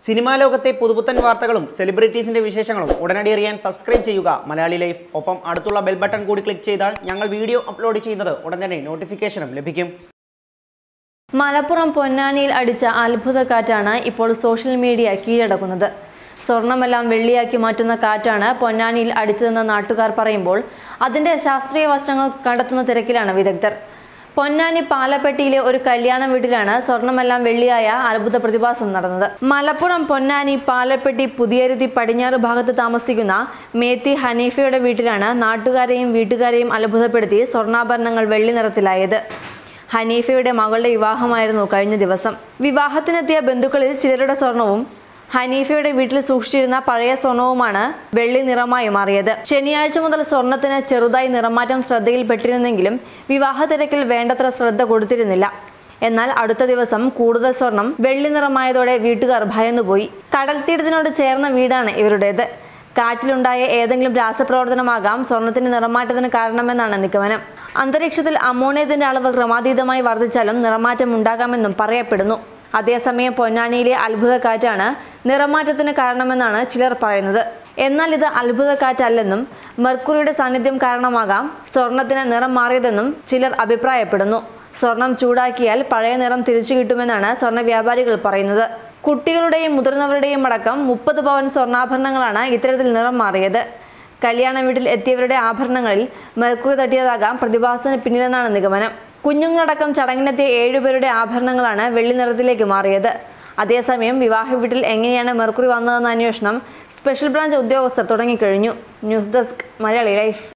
cinema ലോകത്തെ പുതുപുത്തൻ വാർത്തകളും സെലിബ്രിറ്റീസിന്റെ വിശേഷങ്ങളും ഉടനടി അറിയാൻ സബ്സ്ക്രൈബ് ചെയ്യുക മലയാളി ലൈഫ് ഒപ്പം അടുത്തുള്ള ബെൽ ബട്ടൺ കൂടി ക്ലിക്ക് ചെയ്താൽ ഞങ്ങൾ വീഡിയോ അപ്ലോഡ് ചെയ്യുന്നത് ഉടൻ തന്നെ നോട്ടിഫിക്കേഷനും ലഭിക്കും മലപ്പുറം പൊന്നാനിയിൽ അടിച്ച അത്ഭുത കാറ്റാണ് ഇപ്പോൾ സോഷ്യൽ മീഡിയ കീഴടക്കുന്നത് സ്വർണമെല്ലാം വെള്ളിയാക്കി മാറ്റുന്ന കാറ്റാണ് പൊന്നാനിയിൽ അടിച്ചതെന്ന് നാട്ടുകാർ പറയുമ്പോൾ അതിന്റെ ശാസ്ത്രീയ വശങ്ങൾ കണ്ടെത്തുന്ന തിരക്കിലാണ് വിദഗ്ധർ പൊന്നാനി പാലപ്പെട്ടിയിലെ ഒരു കല്യാണ വീട്ടിലാണ് സ്വർണമെല്ലാം വെള്ളിയായ അത്ഭുത പ്രതിഭാസം നടന്നത് മലപ്പുറം പൊന്നാനി പാലപ്പെട്ടി പുതിയരുതി പടിഞ്ഞാറ് ഭാഗത്ത് താമസിക്കുന്ന മേത്തി ഹനീഫയുടെ വീട്ടിലാണ് നാട്ടുകാരെയും വീട്ടുകാരെയും അത്ഭുതപ്പെടുത്തി സ്വർണ്ണാഭരണങ്ങൾ വെള്ളി നിറത്തിലായത് ഹനീഫയുടെ മകളുടെ വിവാഹമായിരുന്നു കഴിഞ്ഞ ദിവസം വിവാഹത്തിനെത്തിയ ബന്ധുക്കളിൽ ചിലരുടെ സ്വർണവും ഹനീഫയുടെ വീട്ടിൽ സൂക്ഷിച്ചിരുന്ന പഴയ സ്വർണവുമാണ് വെള്ളി നിറമായി മാറിയത് ശനിയാഴ്ച മുതൽ സ്വർണത്തിന് ചെറുതായി നിറമാറ്റം ശ്രദ്ധയിൽപ്പെട്ടിരുന്നെങ്കിലും വിവാഹ തിരക്കിൽ വേണ്ടത്ര ശ്രദ്ധ കൊടുത്തിരുന്നില്ല എന്നാൽ അടുത്ത ദിവസം കൂടുതൽ സ്വർണം വെള്ളി നിറമായതോടെ വീട്ടുകാർ ഭയന്നുപോയി കടൽ തീരത്തിനോട് ചേർന്ന വീടാണ് ഇവരുടേത് കാറ്റിലുണ്ടായ ഏതെങ്കിലും രാസപ്രവർത്തനമാകാം സ്വർണത്തിന്റെ നിറമാറ്റത്തിന് കാരണമെന്നാണ് നിഗമനം അന്തരീക്ഷത്തിൽ അമോണിയത്തിന്റെ അളവ് ക്രമാതീതമായി വർദ്ധിച്ചാലും നിറമാറ്റം ഉണ്ടാകാമെന്നും പറയപ്പെടുന്നു അതേസമയം പൊന്നാനിയിലെ അത്ഭുത കാറ്റാണ് നിറമാറ്റത്തിന് കാരണമെന്നാണ് ചിലർ പറയുന്നത് എന്നാൽ ഇത് അത്ഭുത കാറ്റല്ലെന്നും മെർക്കുറിയുടെ സാന്നിധ്യം കാരണമാകാം സ്വർണത്തിന് നിറം മാറിയതെന്നും ചിലർ അഭിപ്രായപ്പെടുന്നു സ്വർണം ചൂടാക്കിയാൽ പഴയ നിറം തിരിച്ചു കിട്ടുമെന്നാണ് സ്വർണ്ണ വ്യാപാരികൾ പറയുന്നത് കുട്ടികളുടെയും മുതിർന്നവരുടെയും അടക്കം മുപ്പത് പവൻ സ്വർണ്ണാഭരണങ്ങളാണ് ഇത്തരത്തിൽ നിറം മാറിയത് കല്യാണ വീട്ടിൽ എത്തിയവരുടെ ആഭരണങ്ങളിൽ മെർക്കുറി തട്ടിയതാകാം പ്രതിഭാസത്തിന് പിന്നിലെന്നാണ് നിഗമനം കുഞ്ഞുങ്ങളടക്കം ചടങ്ങിനെത്തിയ ഏഴുപേരുടെ ആഭരണങ്ങളാണ് വെള്ളി നിറത്തിലേക്ക് മാറിയത് അതേസമയം വിവാഹ വീട്ടിൽ എങ്ങനെയാണ് മെർക്കുറി വന്നതെന്ന അന്വേഷണം സ്പെഷ്യൽ ബ്രാഞ്ച് ഉദ്യോഗസ്ഥർ തുടങ്ങിക്കഴിഞ്ഞു ന്യൂസ് ഡെസ്ക് മലയാളി ലൈഫ്